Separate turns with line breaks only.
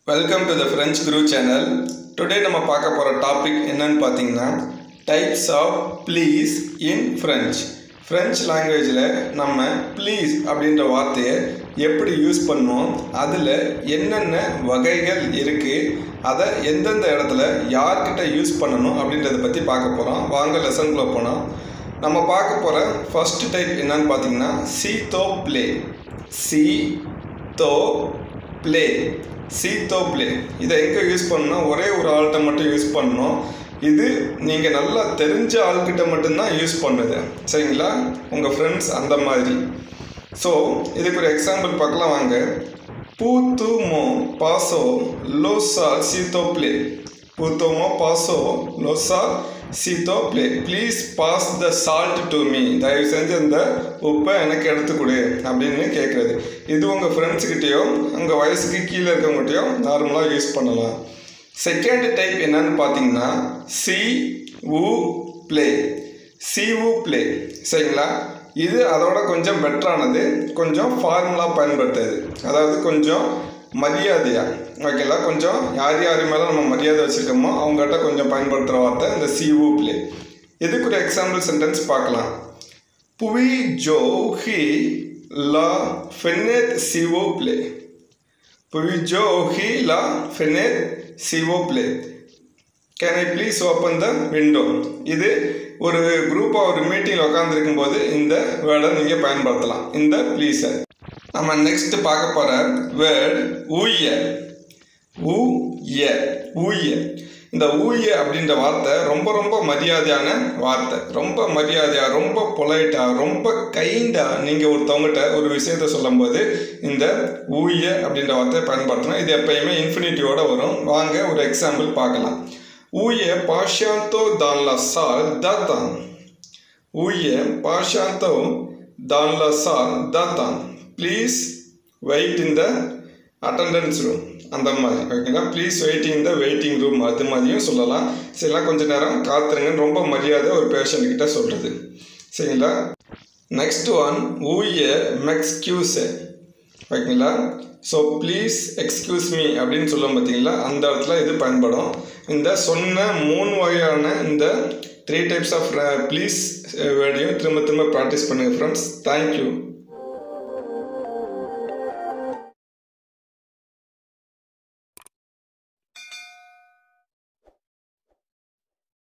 Welcome to the French Guru channel today நம்ம பார்க்க போகிற டாபிக் என்னன்னு பார்த்தீங்கன்னா types of please in French French லாங்குவேஜில் நம்ம ப்ளீஸ் அப்படின்ற வார்த்தையை எப்படி யூஸ் பண்ணுவோம் அதில் என்னென்ன வகைகள் இருக்குது அதை எந்தெந்த இடத்துல யார்கிட்ட யூஸ் பண்ணணும் அப்படின்றத பற்றி பார்க்க போகிறோம் வாங்க லெசன்குள்ளே போனோம் நம்ம பார்க்க போகிற ஃபர்ஸ்ட் டைப் என்னன்னு பார்த்தீங்கன்னா சி தோ ப்ளே சி தோ ப்ளே சீத்தோ ப்ளே இதை எங்கே யூஸ் பண்ணணும் ஒரே ஒரு ஆள்கிட்ட மட்டும் யூஸ் பண்ணணும் இது நீங்கள் நல்லா தெரிஞ்ச ஆள்கிட்ட மட்டும்தான் யூஸ் பண்ணுது சரிங்களா உங்கள் ஃப்ரெண்ட்ஸ் அந்த மாதிரி ஸோ இதுக்கு ஒரு எக்ஸாம்பிள் பார்க்கலாம் வாங்க பூத்துமோ பாசோ லோசா சீத்தோ ப்ளே பூத்தோமோ பாசோ லோசா சீத்தோ ப்ளே please pass the salt to me தயவு செஞ்சு அந்த உப்பை எனக்கு எடுத்து கொடு அப்படின்னு கேட்குறது இது உங்கள் ஃப்ரெண்ட்ஸுக்கிட்டேயோ உங்கள் வயசுக்கு கீழே இருக்கவங்ககிட்டயோ நார்மலாக யூஸ் பண்ணலாம் செகண்ட் டைப் என்னன்னு பார்த்தீங்கன்னா சி உ ப்ளே சி உ ப்ளே சரிங்களா இது அதோட கொஞ்சம் பெட்டரானது கொஞ்சம் ஃபார்முலா பயன்படுத்துறது அதாவது கொஞ்சம் மரியாதையா ஓகேங்களா கொஞ்சம் யார் யார் மேலே நம்ம மரியாதை வச்சுருக்கோமோ அவங்ககிட்ட கொஞ்சம் பயன்படுத்துகிற வார்த்தை இந்த சிவு ப்ளே இதுக்கு ஒரு எக்ஸாம்பிள் சென்டென்ஸ் பார்க்கலாம் புவி ஜோ ஹி லா ஃபெனேத் சிவோ ப்ளே புவி ஜோ ஹி லா ஃபெனேத் சிவோ ப்ளே can I please open the window இது ஒரு குரூப்பாக ஒரு மீட்டிங்கில் உட்காந்துருக்கும் போது இந்த வேர்டை நீங்கள் பயன்படுத்தலாம் இந்த ப்ளீஸை நம்ம நெக்ஸ்ட் பார்க்க போகிற வேர்ட் ஊய ஊய ஊய இந்த ஊய அப்படின்ற வார்த்தை ரொம்ப ரொம்ப மரியாதையான வார்த்தை ரொம்ப மரியாதையாக ரொம்ப பொலைட்டாக ரொம்ப கைண்டாக நீங்கள் ஒருத்தவங்ககிட்ட ஒரு விஷயத்த சொல்லும்போது இந்த ஊய அப்படின்ற வார்த்தையை பயன்படுத்தணும் இது எப்பயுமே இன்ஃபினிட்டியோட வரும் வாங்க ஒரு எக்ஸாம்பிள் பார்க்கலாம் ஊய பாஷாந்தோ தான் la salle d'attente. Uye Pashanto dans la salle d'attente. Please wait in the attendance room. அந்த மாதிரி ஓகேங்களா ப்ளீஸ் வெயிட்டிங் இந்த வெயிட்டிங் ரூம் அது மாதிரியும் சொல்லலாம் சரிங்களா கொஞ்ச நேரம் காத்துருங்கன்னு ரொம்ப மரியாதை ஒரு பேஷண்ட் கிட்ட சொல்கிறது சரிங்களா நெக்ஸ்ட் ஒன் ஊய மெக்ஸ்கியூஸு ஓகேங்களா ஸோ ப்ளீஸ் எக்ஸ்கியூஸ் மீ அப்படின்னு சொல்லுவோம் பார்த்தீங்களா அந்த இடத்துல இது பயன்படும் இந்த சொன்ன மூணு வகையான இந்த த்ரீ டைப்ஸ் ஆஃப் ப்ளீஸ் வேர்டையும் திரும்ப திரும்ப ப்ராக்டிஸ் பண்ணுங்கள் ஃப்ரெண்ட்ஸ் தேங்க்யூ